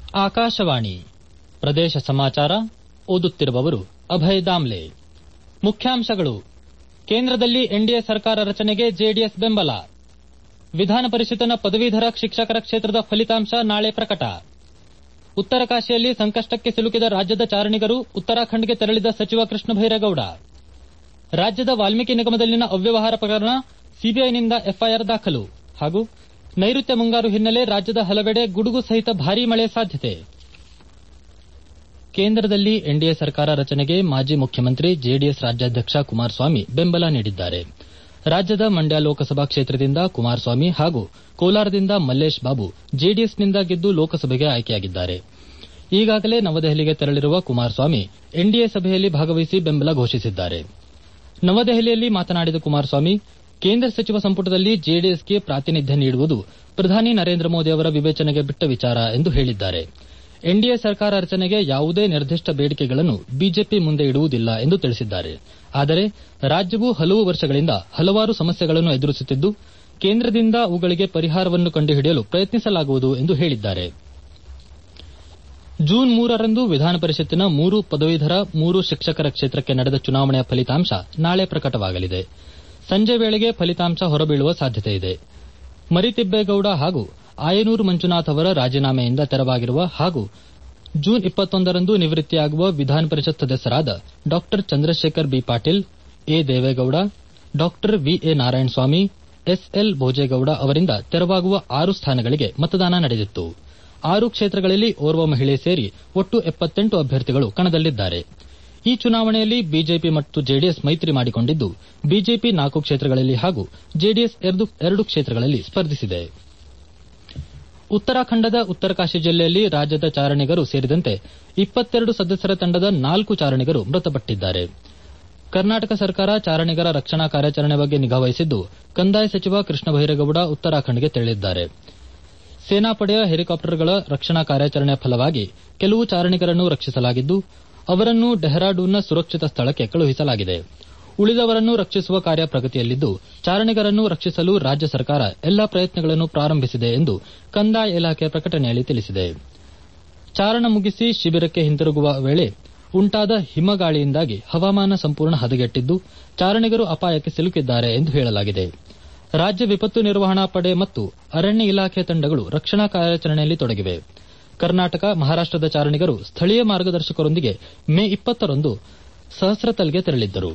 ಆಕಾಶವಾಣಿ ಪ್ರದೇಶ ಸಮಾಚಾರ ಓದುತ್ತಿರುವವರು ಅಭಯ್ ದಾಮ್ಲೆ ಮುಖ್ಯಾಂಶಗಳು ಕೇಂದ್ರದಲ್ಲಿ ಎನ್ಡಿಎ ಸರ್ಕಾರ ರಚನೆಗೆ ಜೆಡಿಎಸ್ ಬೆಂಬಲ ವಿಧಾನ ಪರಿಷತ್ತಿನ ಪದವೀಧರ ಶಿಕ್ಷಕರ ಕ್ಷೇತ್ರದ ಫಲಿತಾಂಶ ನಾಳೆ ಪ್ರಕಟ ಉತ್ತರಕಾಶಿಯಲ್ಲಿ ಸಂಕಷ್ಟಕ್ಕೆ ಸಿಲುಕಿದ ರಾಜ್ಯದ ಚಾರಣಿಗರು ಉತ್ತರಾಖಂಡ್ಗೆ ತೆರಳಿದ ಸಚಿವ ಕೃಷ್ಣ ಭೈರೇಗೌಡ ರಾಜ್ಯದ ವಾಲ್ಮೀಕಿ ನಿಗಮದಲ್ಲಿನ ಅವ್ಯವಹಾರ ಪ್ರಕರಣ ಸಿಬಿಐನಿಂದ ಎಫ್ಐಆರ್ ದಾಖಲು ಹಾಗೂ ನೈಋತ್ಯ ಮುಂಗಾರು ಹಿನ್ನೆಲೆ ರಾಜ್ಯದ ಹಲವೆಡೆ ಗುಡುಗು ಸಹಿತ ಭಾರೀ ಮಳೆ ಸಾಧ್ಯತೆ ಕೇಂದ್ರದಲ್ಲಿ ಎನ್ಡಿಎ ಸರ್ಕಾರ ರಚನೆಗೆ ಮಾಜಿ ಮುಖ್ಯಮಂತ್ರಿ ಜೆಡಿಎಸ್ ರಾಜ್ಯಾಧ್ಯಕ್ಷ ಕುಮಾರಸ್ವಾಮಿ ಬೆಂಬಲ ನೀಡಿದ್ದಾರೆ ರಾಜ್ಯದ ಮಂಡ್ಯ ಲೋಕಸಭಾ ಕ್ಷೇತ್ರದಿಂದ ಕುಮಾರಸ್ವಾಮಿ ಹಾಗೂ ಕೋಲಾರದಿಂದ ಮಲ್ಲೇಶ್ ಬಾಬು ಜೆಡಿಎಸ್ನಿಂದ ಗೆದ್ದು ಲೋಕಸಭೆಗೆ ಆಯ್ಕೆಯಾಗಿದ್ದಾರೆ ಈಗಾಗಲೇ ನವದೆಹಲಿಗೆ ತೆರಳಿರುವ ಕುಮಾರಸ್ವಾಮಿ ಎನ್ಡಿಎ ಸಭೆಯಲ್ಲಿ ಭಾಗವಹಿಸಿ ಬೆಂಬಲ ಘೋಷಿಸಿದ್ದಾರೆ ನವದೆಹಲಿಯಲ್ಲಿ ಮಾತನಾಡಿದ ಕುಮಾರಸ್ವಾಮಿ ಕೇಂದ್ರ ಸಚಿವ ಸಂಪುಟದಲ್ಲಿ ಜೆಡಿಎಸ್ಗೆ ಪ್ರಾತಿನಿಧ್ಯ ನೀಡುವುದು ಪ್ರಧಾನಿ ನರೇಂದ್ರ ಮೋದಿ ಅವರ ವಿವೇಚನೆಗೆ ಬಿಟ್ಟ ವಿಚಾರ ಎಂದು ಹೇಳಿದ್ದಾರೆ ಎನ್ಡಿಎ ಸರ್ಕಾರ ರಚನೆಗೆ ಯಾವುದೇ ನಿರ್ದಿಷ್ಟ ಬೇಡಿಕೆಗಳನ್ನು ಬಿಜೆಪಿ ಮುಂದೆ ಇಡುವುದಿಲ್ಲ ಎಂದು ತಿಳಿಸಿದ್ದಾರೆ ಆದರೆ ರಾಜ್ಯವು ಹಲವು ವರ್ಷಗಳಿಂದ ಹಲವಾರು ಸಮಸ್ಯೆಗಳನ್ನು ಎದುರಿಸುತ್ತಿದ್ದು ಕೇಂದ್ರದಿಂದ ಅವುಗಳಿಗೆ ಪರಿಹಾರವನ್ನು ಕಂಡುಹಿಡಿಯಲು ಪ್ರಯತ್ನಿಸಲಾಗುವುದು ಎಂದು ಹೇಳಿದ್ದಾರೆ ಜೂನ್ ಮೂರರಂದು ವಿಧಾನ ಪರಿಷತ್ತಿನ ಮೂರು ಪದವೀಧರ ಮೂರು ಶಿಕ್ಷಕರ ಕ್ಷೇತ್ರಕ್ಕೆ ನಡೆದ ಚುನಾವಣೆಯ ಫಲಿತಾಂಶ ನಾಳೆ ಪ್ರಕಟವಾಗಲಿದೆ ಸಂಜೆ ವೇಳೆಗೆ ಫಲಿತಾಂಶ ಹೊರಬೀಳುವ ಸಾಧ್ಯತೆಯಿದೆ ಮರಿತಿಬ್ಬೇಗೌಡ ಹಾಗೂ ಆಯನೂರು ಮಂಜುನಾಥ್ ಅವರ ರಾಜೀನಾಮೆಯಿಂದ ತೆರವಾಗಿರುವ ಹಾಗೂ ಜೂನ್ ಇಪ್ಪತ್ತೊಂದರಂದು ನಿವೃತ್ತಿಯಾಗುವ ವಿಧಾನ ಪರಿಷತ್ ಸದಸ್ಯರಾದ ಡಾ ಚಂದ್ರಶೇಖರ್ ಬಿ ಪಾಟೀಲ್ ಎ ದೇವೇಗೌಡ ಡಾ ವಿಎ ನಾರಾಯಣಸ್ವಾಮಿ ಎಸ್ಎಲ್ ಭೋಜೇಗೌಡ ಅವರಿಂದ ತೆರವಾಗುವ ಆರು ಸ್ಥಾನಗಳಿಗೆ ಮತದಾನ ನಡೆದಿತ್ತು ಆರು ಕ್ಷೇತ್ರಗಳಲ್ಲಿ ಓರ್ವ ಮಹಿಳೆ ಸೇರಿ ಒಟ್ಟು ಎಪ್ಪತ್ತೆಂಟು ಅಭ್ಯರ್ಥಿಗಳು ಕಣದಲ್ಲಿದ್ದಾರೆ ಈ ಚುನಾವಣೆಯಲ್ಲಿ ಬಿಜೆಪಿ ಮತ್ತು ಜೆಡಿಎಸ್ ಮೈತ್ರಿ ಮಾಡಿಕೊಂಡಿದ್ದು ಬಿಜೆಪಿ ನಾಲ್ಕು ಕ್ಷೇತ್ರಗಳಲ್ಲಿ ಹಾಗೂ ಜೆಡಿಎಸ್ ಎರಡು ಕ್ಷೇತ್ರಗಳಲ್ಲಿ ಸ್ಪರ್ಧಿಸಿದೆ ಉತ್ತರಾಖಂಡದ ಉತ್ತರಕಾಶಿ ಜಿಲ್ಲೆಯಲ್ಲಿ ರಾಜ್ಯದ ಚಾರಣಿಗರು ಸೇರಿದಂತೆ ಇಪ್ಪತ್ತೆರಡು ಸದಸ್ಯರ ತಂಡದ ನಾಲ್ಕು ಚಾರಣಿಗರು ಮೃತಪಟ್ಟಿದ್ದಾರೆ ಕರ್ನಾಟಕ ಸರ್ಕಾರ ಚಾರಣಿಗರ ರಕ್ಷಣಾ ಕಾರ್ಯಾಚರಣೆ ಬಗ್ಗೆ ನಿಗಾವಹಿಸಿದ್ದು ಕಂದಾಯ ಸಚಿವ ಕೃಷ್ಣ ಬೈರೇಗೌಡ ಉತ್ತರಾಖಂಡ್ಗೆ ತೆರಳಿದ್ದಾರೆ ಸೇನಾಪಡೆಯ ಹೆಲಿಕಾಪ್ಟರ್ಗಳ ರಕ್ಷಣಾ ಕಾರ್ಯಾಚರಣೆಯ ಫಲವಾಗಿ ಕೆಲವು ಚಾರಣಿಗರನ್ನು ರಕ್ಷಿಸಲಾಗಿದ್ದು ಅವರನ್ನು ಡೆಹ್ರಾಡೂನ್ನ ಸುರಕ್ಷಿತ ಸ್ಥಳಕ್ಕೆ ಕಳುಹಿಸಲಾಗಿದೆ ಉಳಿದವರನ್ನು ರಕ್ಷಿಸುವ ಕಾರ್ಯ ಪ್ರಗತಿಯಲ್ಲಿದ್ದು ಚಾರಣಿಗರನ್ನು ರಕ್ಷಿಸಲು ರಾಜ್ಯ ಸರ್ಕಾರ ಎಲ್ಲಾ ಪ್ರಯತ್ನಗಳನ್ನು ಪ್ರಾರಂಭಿಸಿದೆ ಎಂದು ಕಂದಾಯ ಇಲಾಖೆ ಪ್ರಕಟಣೆಯಲ್ಲಿ ತಿಳಿಸಿದೆ ಚಾರಣ ಮುಗಿಸಿ ಶಿಬಿರಕ್ಕೆ ಹಿಂತಿರುಗುವ ವೇಳೆ ಉಂಟಾದ ಹಿಮಗಾಳಿಯಿಂದಾಗಿ ಹವಾಮಾನ ಸಂಪೂರ್ಣ ಹದಗೆಟ್ಟಿದ್ದು ಚಾರಣಿಗರು ಅಪಾಯಕ್ಕೆ ಸಿಲುಕಿದ್ದಾರೆ ಎಂದು ಹೇಳಲಾಗಿದೆ ರಾಜ್ಯ ವಿಪತ್ತು ನಿರ್ವಹಣಾ ಪಡೆ ಮತ್ತು ಅರಣ್ಯ ಇಲಾಖೆ ತಂಡಗಳು ರಕ್ಷಣಾ ಕಾರ್ಯಾಚರಣೆಯಲ್ಲಿ ತೊಡಗಿವೆ ಕರ್ನಾಟಕ ಮಹಾರಾಷ್ಟದ ಚಾರಣಿಗರು ಸ್ಥಳೀಯ ಮಾರ್ಗದರ್ಶಕರೊಂದಿಗೆ ಮೇ ಇಪ್ಪತ್ತರಂದು ಸಹಸ್ರತಲ್ಗೆ ತೆರಳಿದ್ದರು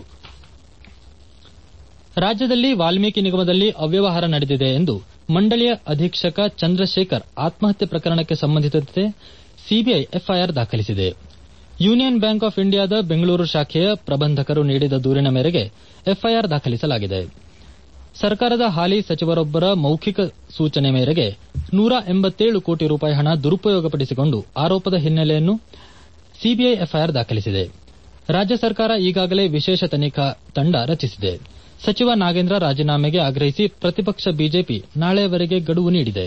ರಾಜ್ಯದಲ್ಲಿ ವಾಲ್ಮೀಕಿ ನಿಗಮದಲ್ಲಿ ಅವ್ಯವಹಾರ ನಡೆದಿದೆ ಎಂದು ಮಂಡಳಿಯ ಅಧೀಕ್ಷಕ ಚಂದ್ರಶೇಖರ್ ಆತ್ಮಹತ್ಯೆ ಪ್ರಕರಣಕ್ಕೆ ಸಂಬಂಧಿಸಿದಂತೆ ಸಿಬಿಐ ಎಫ್ಐಆರ್ ದಾಖಲಿಸಿದೆ ಯೂನಿಯನ್ ಬ್ಯಾಂಕ್ ಆಫ್ ಇಂಡಿಯಾದ ಬೆಂಗಳೂರು ಶಾಖೆಯ ಪ್ರಬಂಧಕರು ನೀಡಿದ ದೂರಿನ ಮೇರೆಗೆ ಎಫ್ಐಆರ್ ದಾಖಲಿಸಲಾಗಿದೆ ಸರ್ಕಾರದ ಹಾಲಿ ಸಚಿವರೊಬ್ಬರ ಮೌಖಿಕ ಸೂಚನೆ ಮೇರೆಗೆ ನೂರ ಎಂಬತ್ತೇಳು ಕೋಟಿ ರೂಪಾಯಿ ಹಣ ದುರುಪಯೋಗಪಡಿಸಿಕೊಂಡು ಆರೋಪದ ಹಿನ್ನೆಲೆಯನ್ನು ಸಿಬಿಐ ಎಫ್ಐಆರ್ ದಾಖಲಿಸಿದೆ ರಾಜ್ಯ ಸರ್ಕಾರ ಈಗಾಗಲೇ ವಿಶೇಷ ತನಿಖಾ ತಂಡ ರಚಿಸಿದೆ ಸಚಿವ ನಾಗೇಂದ್ರ ರಾಜೀನಾಮೆಗೆ ಆಗ್ರಹಿಸಿ ಪ್ರತಿಪಕ್ಷ ಬಿಜೆಪಿ ನಾಳೆಯವರೆಗೆ ಗಡುವು ನೀಡಿದೆ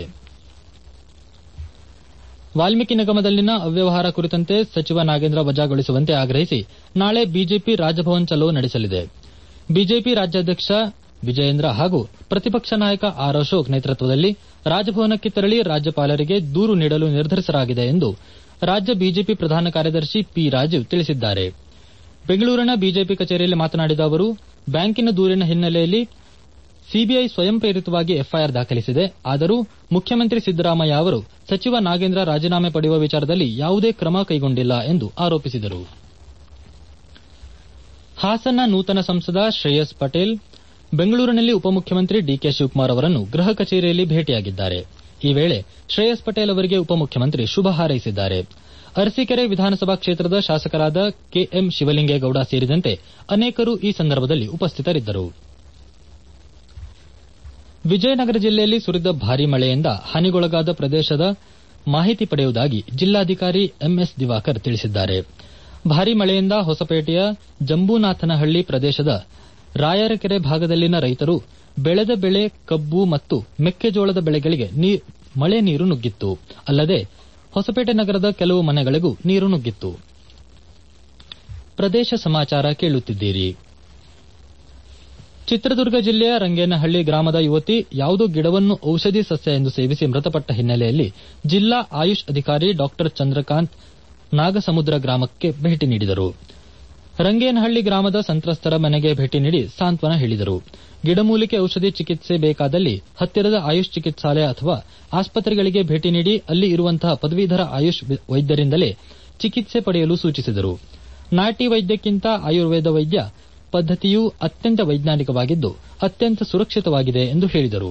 ವಾಲ್ಮೀಕಿ ನಿಗಮದಲ್ಲಿನ ಅವ್ಯವಹಾರ ಕುರಿತಂತೆ ಸಚಿವ ನಾಗೇಂದ್ರ ವಜಾಗೊಳಿಸುವಂತೆ ಆಗ್ರಹಿಸಿ ನಾಳೆ ಬಿಜೆಪಿ ರಾಜಭವನ್ ಚಲೋ ನಡೆಸಲಿದೆ ಬಿಜೆಪಿ ರಾಜ್ಯಾಧ್ಯಕ್ಷ ವಿಜಯೇಂದ್ರ ಹಾಗೂ ಪ್ರತಿಪಕ್ಷ ನಾಯಕ ಆರ್ ಅಶೋಕ್ ನೇತೃತ್ವದಲ್ಲಿ ರಾಜಭವನಕ್ಕೆ ತೆರಳಿ ರಾಜ್ಯಪಾಲರಿಗೆ ದೂರು ನೀಡಲು ನಿರ್ಧರಿಸಲಾಗಿದೆ ಎಂದು ರಾಜ್ಯ ಬಿಜೆಪಿ ಪ್ರಧಾನ ಕಾರ್ಯದರ್ಶಿ ಪಿ ರಾಜೀವ್ ತಿಳಿಸಿದ್ದಾರೆ ಬೆಂಗಳೂರಿನ ಬಿಜೆಪಿ ಕಚೇರಿಯಲ್ಲಿ ಮಾತನಾಡಿದ ಅವರು ಬ್ಯಾಂಕಿನ ದೂರಿನ ಹಿನ್ನೆಲೆಯಲ್ಲಿ ಸಿಬಿಐ ಸ್ವಯಂ ಪ್ರೇರಿತವಾಗಿ ಎಫ್ಐಆರ್ ದಾಖಲಿಸಿದೆ ಆದರೂ ಮುಖ್ಯಮಂತ್ರಿ ಸಿದ್ದರಾಮಯ್ಯ ಅವರು ಸಚಿವ ನಾಗೇಂದ್ರ ರಾಜೀನಾಮೆ ಪಡೆಯುವ ವಿಚಾರದಲ್ಲಿ ಯಾವುದೇ ಕ್ರಮ ಕೈಗೊಂಡಿಲ್ಲ ಎಂದು ಆರೋಪಿಸಿದರು ಹಾಸನ ನೂತನ ಸಂಸದ ಶ್ರೇಯಸ್ ಪಟೇಲ್ ಬೆಂಗಳೂರಿನಲ್ಲಿ ಉಪಮುಖ್ಯಮಂತ್ರಿ ಡಿಕೆ ಶಿವಕುಮಾರ್ ಅವರನ್ನು ಗೃಹ ಕಚೇರಿಯಲ್ಲಿ ಭೇಟಿಯಾಗಿದ್ದಾರೆ ಈ ವೇಳೆ ಶ್ರೇಯಸ್ ಪಟೇಲ್ ಅವರಿಗೆ ಉಪಮುಖ್ಯಮಂತ್ರಿ ಶುಭ ಹಾರೈಸಿದ್ದಾರೆ ಅರಸೀಕೆರೆ ವಿಧಾನಸಭಾ ಕ್ಷೇತ್ರದ ಶಾಸಕರಾದ ಕೆಎಂ ಶಿವಲಿಂಗೇಗೌಡ ಸೇರಿದಂತೆ ಅನೇಕರು ಈ ಸಂದರ್ಭದಲ್ಲಿ ಉಪಸ್ಥಿತರಿದ್ದರು ವಿಜಯನಗರ ಜಿಲ್ಲೆಯಲ್ಲಿ ಸುರಿದ ಭಾರೀ ಮಳೆಯಿಂದ ಹಾನಿಗೊಳಗಾದ ಪ್ರದೇಶದ ಮಾಹಿತಿ ಪಡೆಯುವುದಾಗಿ ಜಿಲ್ಲಾಧಿಕಾರಿ ಎಂಎಸ್ ದಿವಾಕರ್ ತಿಳಿಸಿದ್ದಾರೆ ಭಾರೀ ಮಳೆಯಿಂದ ಹೊಸಪೇಟೆಯ ಜಂಬೂನಾಥನಹಳ್ಳಿ ಪ್ರದೇಶದ ರಾಯರಕೆರೆ ಭಾಗದಲ್ಲಿನ ರೈತರು ಬೆಳೆದ ಬೆಳೆ ಕಬ್ಬು ಮತ್ತು ಮೆಕ್ಕೆಜೋಳದ ಬೆಳೆಗಳಿಗೆ ಮಳೆ ನೀರು ನುಗ್ಗಿತ್ತು ಅಲ್ಲದೆ ಹೊಸಪೇಟೆ ನಗರದ ಕೆಲವು ಮನೆಗಳಿಗೂ ನೀರು ನುಗ್ಗಿತ್ತು ಪ್ರದೇಶ ಸಮಾಚಾರ ಕೇಳುತ್ತಿದ್ದೀರಿ ಚಿತ್ರದುರ್ಗ ಜಿಲ್ಲೆಯ ರಂಗೇನಹಳ್ಳಿ ಗ್ರಾಮದ ಯುವತಿ ಯಾವುದೋ ಗಿಡವನ್ನು ಔಷಧಿ ಸಸ್ಯ ಎಂದು ಸೇವಿಸಿ ಮೃತಪಟ್ಟ ಹಿನ್ನೆಲೆಯಲ್ಲಿ ಜಿಲ್ಲಾ ಆಯುಷ್ ಅಧಿಕಾರಿ ಡಾ ಚಂದ್ರಕಾಂತ್ ನಾಗಸಮುದ್ರ ಗ್ರಾಮಕ್ಕೆ ಭೇಟಿ ನೀಡಿದರು ರಂಗೇನಹಳ್ಳಿ ಗ್ರಾಮದ ಸಂತ್ರಸ್ತರ ಮನೆಗೆ ಭೇಟಿ ನೀಡಿ ಸಾಂತ್ವನ ಹೇಳಿದರು ಗಿಡಮೂಲಿಕೆ ಔಷಧಿ ಚಿಕಿತ್ಸೆ ಬೇಕಾದಲ್ಲಿ ಹತ್ತಿರದ ಆಯುಷ್ ಚಿಕಿತ್ಸಾಲಯ ಅಥವಾ ಆಸ್ಪತ್ರೆಗಳಿಗೆ ಭೇಟಿ ನೀಡಿ ಅಲ್ಲಿ ಇರುವಂತಹ ಪದವೀಧರ ಆಯುಷ್ ವೈದ್ಯರಿಂದಲೇ ಚಿಕಿತ್ಸೆ ಪಡೆಯಲು ಸೂಚಿಸಿದರು ನಾಟಿ ವೈದ್ಯಕ್ಕಿಂತ ಆಯುರ್ವೇದ ವೈದ್ಯ ಪದ್ದತಿಯು ಅತ್ಯಂತ ವೈಜ್ಞಾನಿಕವಾಗಿದ್ದು ಅತ್ಯಂತ ಸುರಕ್ಷಿತವಾಗಿದೆ ಎಂದು ಹೇಳಿದರು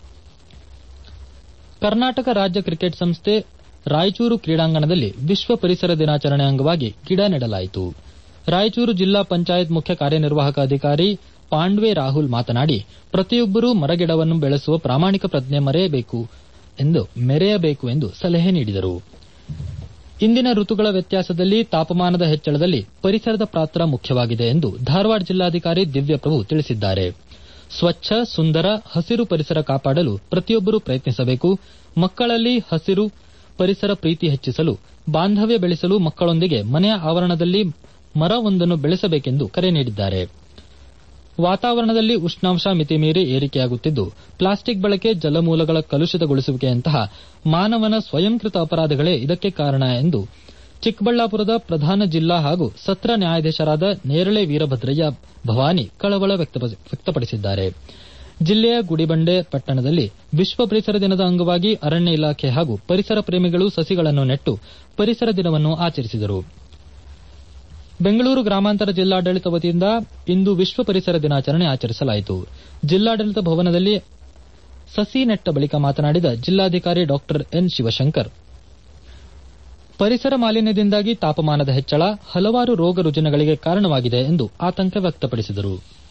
ಕರ್ನಾಟಕ ರಾಜ್ಯ ಕ್ರಿಕೆಟ್ ಸಂಸ್ಥೆ ರಾಯಚೂರು ಕ್ರೀಡಾಂಗಣದಲ್ಲಿ ವಿಶ್ವ ಪರಿಸರ ದಿನಾಚರಣೆ ಅಂಗವಾಗಿ ಗಿಡ ನೆಡಲಾಯಿತು ರಾಯಚೂರು ಜಿಲ್ಲಾ ಪಂಚಾಯತ್ ಮುಖ್ಯ ಕಾರ್ಯನಿರ್ವಾಹಕ ಅಧಿಕಾರಿ ಪಾಂಡ್ವೆ ರಾಹುಲ್ ಮಾತನಾಡಿ ಪ್ರತಿಯೊಬ್ಬರೂ ಮರಗಿಡವನ್ನು ಬೆಳೆಸುವ ಪ್ರಾಮಾಣಿಕ ಪ್ರಜ್ಞೆ ಮರೆಯಬೇಕು ಎಂದು ಮೆರೆಯಬೇಕು ಎಂದು ಸಲಹೆ ನೀಡಿದರು ಇಂದಿನ ಋತುಗಳ ವ್ಯತ್ಯಾಸದಲ್ಲಿ ತಾಪಮಾನದ ಹೆಚ್ಚಳದಲ್ಲಿ ಪರಿಸರದ ಪಾತ್ರ ಮುಖ್ಯವಾಗಿದೆ ಎಂದು ಧಾರವಾಡ ಜಿಲ್ಲಾಧಿಕಾರಿ ದಿವ್ಯಪ್ರಭು ತಿಳಿಸಿದ್ದಾರೆ ಸ್ವಚ್ಛ ಸುಂದರ ಹಸಿರು ಪರಿಸರ ಕಾಪಾಡಲು ಪ್ರತಿಯೊಬ್ಬರೂ ಪ್ರಯತ್ನಿಸಬೇಕು ಮಕ್ಕಳಲ್ಲಿ ಹಸಿರು ಪರಿಸರ ಪ್ರೀತಿ ಹೆಚ್ಚಿಸಲು ಬಾಂಧವ್ಯ ಬೆಳೆಸಲು ಮಕ್ಕಳೊಂದಿಗೆ ಮನೆಯ ಆವರಣದಲ್ಲಿ ಮರವೊಂದನ್ನು ಬೆಳೆಸಬೇಕೆಂದು ಕರೆ ನೀಡಿದ್ದಾರೆ ವಾತಾವರಣದಲ್ಲಿ ಉಷ್ಣಾಂಶ ಮಿತಿಮೀರಿ ಏರಿಕೆಯಾಗುತ್ತಿದ್ದು ಪ್ಲಾಸ್ಟಿಕ್ ಬಳಕೆ ಜಲಮೂಲಗಳ ಕಲುಷಿತಗೊಳಿಸುವಿಕೆಯಂತಹ ಮಾನವನ ಸ್ವಯಂಕೃತ ಅಪರಾಧಗಳೇ ಇದಕ್ಕೆ ಕಾರಣ ಎಂದು ಚಿಕ್ಕಬಳ್ಳಾಪುರದ ಪ್ರಧಾನ ಜಿಲ್ಲಾ ಹಾಗೂ ಸತ್ರ ನ್ಯಾಯಾಧೀಶರಾದ ನೇರಳೆ ವೀರಭದ್ರಯ್ಯ ಭವಾನಿ ಕಳವಳ ವ್ಯಕ್ತಪಡಿಸಿದ್ದಾರೆ ಜಿಲ್ಲೆಯ ಗುಡಿಬಂಡೆ ಪಟ್ಟಣದಲ್ಲಿ ವಿಶ್ವ ಪರಿಸರ ದಿನದ ಅಂಗವಾಗಿ ಅರಣ್ಯ ಇಲಾಖೆ ಹಾಗೂ ಪರಿಸರ ಪ್ರೇಮಿಗಳು ಸಸಿಗಳನ್ನು ನೆಟ್ಟು ಪರಿಸರ ದಿನವನ್ನು ಆಚರಿಸಿದರು ಬೆಂಗಳೂರು ಗ್ರಾಮಾಂತರ ಜಿಲ್ಲಾಡಳಿತ ವತಿಯಿಂದ ಇಂದು ವಿಶ್ವ ಪರಿಸರ ದಿನಾಚರಣೆ ಆಚರಿಸಲಾಯಿತು ಜಿಲ್ಲಾಡಳಿತ ಭವನದಲ್ಲಿ ಸಸಿ ನೆಟ್ಟ ಬಳಿಕ ಮಾತನಾಡಿದ ಜಿಲ್ಲಾಧಿಕಾರಿ ಡಾ ಎನ್ ಶಿವಶಂಕರ್ ಪರಿಸರ ಮಾಲಿನ್ಯದಿಂದಾಗಿ ತಾಪಮಾನದ ಹೆಚ್ಚಳ ಹಲವಾರು ರೋಗ ರುಜಿನಗಳಿಗೆ ಕಾರಣವಾಗಿದೆ ಎಂದು ಆತಂಕ ವ್ಯಕ್ತಪಡಿಸಿದರು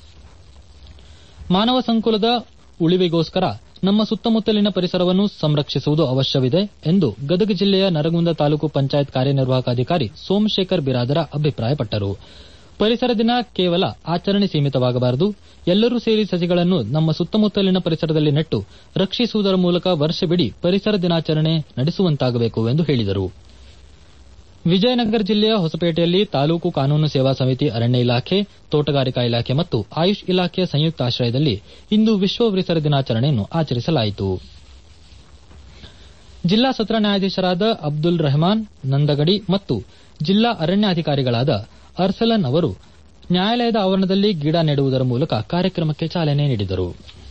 ಮಾನವ ಸಂಕುಲದ ಉಳಿವಿಗೋಸ್ಕರ ನಮ್ಮ ಸುತ್ತಮುತ್ತಲಿನ ಪರಿಸರವನ್ನು ಸಂರಕ್ಷಿಸುವುದು ಅವಶ್ಯವಿದೆ ಎಂದು ಗದಗ ಜಿಲ್ಲೆಯ ನರಗುಂದ ತಾಲೂಕು ಪಂಚಾಯತ್ ಕಾರ್ಯನಿರ್ವಾಹಕ ಅಧಿಕಾರಿ ಸೋಮಶೇಖರ್ ಬಿರಾದರ ಅಭಿಪ್ರಾಯಪಟ್ಟರು ಪರಿಸರ ದಿನ ಕೇವಲ ಆಚರಣೆ ಸೀಮಿತವಾಗಬಾರದು ಎಲ್ಲರೂ ಸೇರಿ ಸಸಿಗಳನ್ನು ನಮ್ಮ ಸುತ್ತಮುತ್ತಲಿನ ಪರಿಸರದಲ್ಲಿ ನೆಟ್ಟು ರಕ್ಷಿಸುವುದರ ಮೂಲಕ ವರ್ಷವಿಡೀ ಪರಿಸರ ದಿನಾಚರಣೆ ನಡೆಸುವಂತಾಗಬೇಕು ಎಂದು ಹೇಳಿದರು ವಿಜಯನಗರ ಜಿಲ್ಲೆಯ ಹೊಸಪೇಟೆಯಲ್ಲಿ ತಾಲೂಕು ಕಾನೂನು ಸೇವಾ ಸಮಿತಿ ಅರಣ್ಯ ಇಲಾಖೆ ತೋಟಗಾರಿಕಾ ಇಲಾಖೆ ಮತ್ತು ಆಯುಷ್ ಇಲಾಖೆಯ ಸಂಯುಕ್ತ ಆಶ್ರಯದಲ್ಲಿ ಇಂದು ವಿಶ್ವ ಪರಿಸರ ದಿನಾಚರಣೆಯನ್ನು ಆಚರಿಸಲಾಯಿತು ಜಿಲ್ಲಾ ಸತ್ರ ನ್ಯಾಯಾಧೀಶರಾದ ಅಬ್ದುಲ್ ರೆಹಮಾನ್ ನಂದಗಡಿ ಮತ್ತು ಜಿಲ್ಲಾ ಅರಣ್ಯಾಧಿಕಾರಿಗಳಾದ ಅರ್ಸಲನ್ ಅವರು ನ್ಯಾಯಾಲಯದ ಆವರಣದಲ್ಲಿ ಗಿಡ ನೆಡುವುದರ ಮೂಲಕ ಕಾರ್ಯಕ್ರಮಕ್ಕೆ ಚಾಲನೆ ನೀಡಿದರು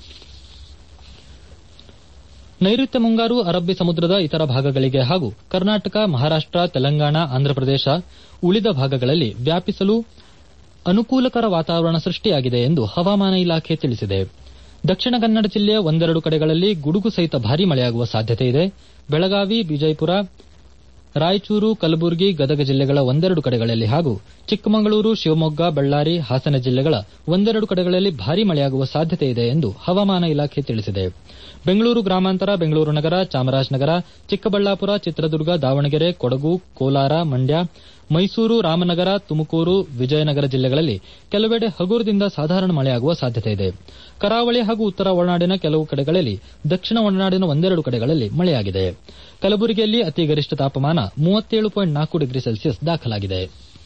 ನೈಋತ್ಯ ಮುಂಗಾರು ಅರಬ್ಬಿ ಸಮುದ್ರದ ಇತರ ಭಾಗಗಳಿಗೆ ಹಾಗೂ ಕರ್ನಾಟಕ ಮಹಾರಾಷ್ಟ ತೆಲಂಗಾಣ ಆಂಧ್ರಪ್ರದೇಶ ಉಳಿದ ಭಾಗಗಳಲ್ಲಿ ವ್ಯಾಪಿಸಲು ಅನುಕೂಲಕರ ವಾತಾವರಣ ಸೃಷ್ಟಿಯಾಗಿದೆ ಎಂದು ಹವಾಮಾನ ಇಲಾಖೆ ತಿಳಿಸಿದೆ ದಕ್ಷಿಣ ಕನ್ನಡ ಜಿಲ್ಲೆಯ ಒಂದೆರಡು ಕಡೆಗಳಲ್ಲಿ ಗುಡುಗು ಸಹಿತ ಭಾರೀ ಮಳೆಯಾಗುವ ಸಾಧ್ಯತೆ ಇದೆ ಬೆಳಗಾವಿ ವಿಜಯಪುರ ರಾಯಚೂರು ಕಲಬುರಗಿ ಗದಗ ಜಿಲ್ಲೆಗಳ ಒಂದೆರಡು ಕಡೆಗಳಲ್ಲಿ ಹಾಗೂ ಚಿಕ್ಕಮಗಳೂರು ಶಿವಮೊಗ್ಗ ಬಳ್ಳಾರಿ ಹಾಸನ ಜಿಲ್ಲೆಗಳ ಒಂದೆರಡು ಕಡೆಗಳಲ್ಲಿ ಭಾರೀ ಮಳೆಯಾಗುವ ಸಾಧ್ಯತೆ ಇದೆ ಎಂದು ಹವಾಮಾನ ಇಲಾಖೆ ತಿಳಿಸಿದೆ ಬೆಂಗಳೂರು ಗ್ರಾಮಾಂತರ ಬೆಂಗಳೂರು ನಗರ ಚಾಮರಾಜನಗರ ಚಿಕ್ಕಬಳ್ಳಾಪುರ ಚಿತ್ರದುರ್ಗ ದಾವಣಗೆರೆ ಕೊಡಗು ಕೋಲಾರ ಮಂಡ್ಯ ಮೈಸೂರು ರಾಮನಗರ ತುಮಕೂರು ವಿಜಯನಗರ ಜಿಲ್ಲೆಗಳಲ್ಲಿ ಕೆಲವೆಡೆ ಹಗುರದಿಂದ ಸಾಧಾರಣ ಮಳೆಯಾಗುವ ಸಾಧ್ಯತೆ ಇದೆ ಕರಾವಳಿ ಹಾಗೂ ಉತ್ತರ ಒಳನಾಡಿನ ಕೆಲವು ಕಡೆಗಳಲ್ಲಿ ದಕ್ಷಿಣ ಒಳನಾಡಿನ ಒಂದೆರಡು ಕಡೆಗಳಲ್ಲಿ ಮಳೆಯಾಗಿದೆ ಕಲಬುರಗಿಯಲ್ಲಿ ಅತಿ ಗರಿಷ್ಠ ತಾಪಮಾನ ಮೂವತ್ತೇಳು ಪಾಯಿಂಟ್ ನಾಲ್ಕು ಡಿಗ್ರಿ ಸೆಲ್ಸಿಯಸ್ ದಾಖಲಾಗಿದೆ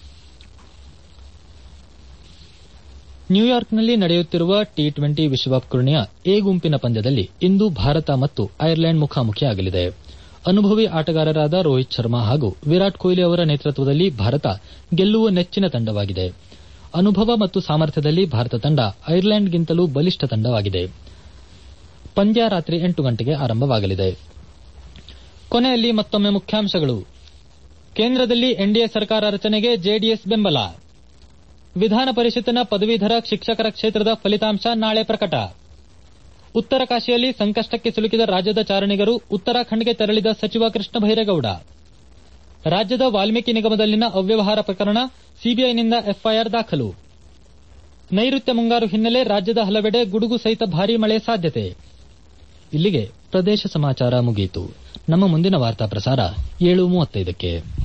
ನ್ಯೂಯಾರ್ಕ್ನಲ್ಲಿ ನಡೆಯುತ್ತಿರುವ ಟಿ ಟ್ವೆಂಟಿ ವಿಶ್ವಕಪ್ ಟೂರ್ನಿಯ ಎ ಗುಂಪಿನ ಪಂದ್ಯದಲ್ಲಿ ಇಂದು ಭಾರತ ಮತ್ತು ಐರ್ಲೆಂಡ್ ಮುಖಾಮುಖಿಯಾಗಲಿದೆ ಅನುಭವಿ ಆಟಗಾರರಾದ ರೋಹಿತ್ ಶರ್ಮಾ ಹಾಗೂ ವಿರಾಟ್ ಕೊಹ್ಲಿ ಅವರ ನೇತೃತ್ವದಲ್ಲಿ ಭಾರತ ಗೆಲ್ಲುವ ನೆಚ್ಚಿನ ತಂಡವಾಗಿದೆ ಅನುಭವ ಮತ್ತು ಸಾಮರ್ಥ್ಯದಲ್ಲಿ ಭಾರತ ತಂಡ ಐರ್ಲೆಂಡ್ಗಿಂತಲೂ ಬಲಿಷ್ಠ ತಂಡವಾಗಿದೆ ಪಂದ್ಯ ರಾತ್ರಿ ಎಂಟು ಗಂಟೆಗೆ ಆರಂಭವಾಗಲಿದೆ ಕೊನೆಯಲ್ಲಿ ಮತ್ತೊಮ್ಮೆ ಮುಖ್ಯಾಂಶಗಳು ಕೇಂದ್ರದಲ್ಲಿ ಎನ್ಡಿಎ ಸರ್ಕಾರ ರಚನೆಗೆ ಜೆಡಿಎಸ್ ಬೆಂಬಲ ವಿಧಾನ ಪರಿಷತ್ತಿನ ಪದವೀಧರ ಶಿಕ್ಷಕರ ಕ್ಷೇತ್ರದ ಫಲಿತಾಂಶ ನಾಳೆ ಪ್ರಕಟ ಉತ್ತರ ಕಾಶಿಯಲ್ಲಿ ಸಂಕಷ್ಟಕ್ಕೆ ಸಿಲುಕಿದ ರಾಜ್ಯದ ಚಾರಣಿಗರು ಉತ್ತರಾಖಂಡ್ಗೆ ತೆರಳಿದ ಸಚಿವ ಕೃಷ್ಣ ಬೈರೇಗೌಡ ರಾಜ್ಯದ ವಾಲ್ಮೀಕಿ ನಿಗಮದಲ್ಲಿನ ಅವ್ಯವಹಾರ ಪ್ರಕರಣ ಸಿಬಿಐನಿಂದ ಎಫ್ಐಆರ್ ದಾಖಲು ನೈಋತ್ಯ ಮುಂಗಾರು ಹಿನ್ನೆಲೆ ರಾಜ್ಯದ ಹಲವೆಡೆ ಗುಡುಗು ಸಹಿತ ಭಾರೀ ಮಳೆ ಸಾಧ್ಯತೆ ಇಲ್ಲಿಗೆ ಪ್ರದೇಶ ಸಮಾಚಾರ ಮುಗಿಯಿತು ನಮ್ಮ ಮುಂದಿನ ವಾರ್ತಾ ಪ್ರಸಾರ ಏಳು ಮೂವತ್ತೈದಕ್ಕೆ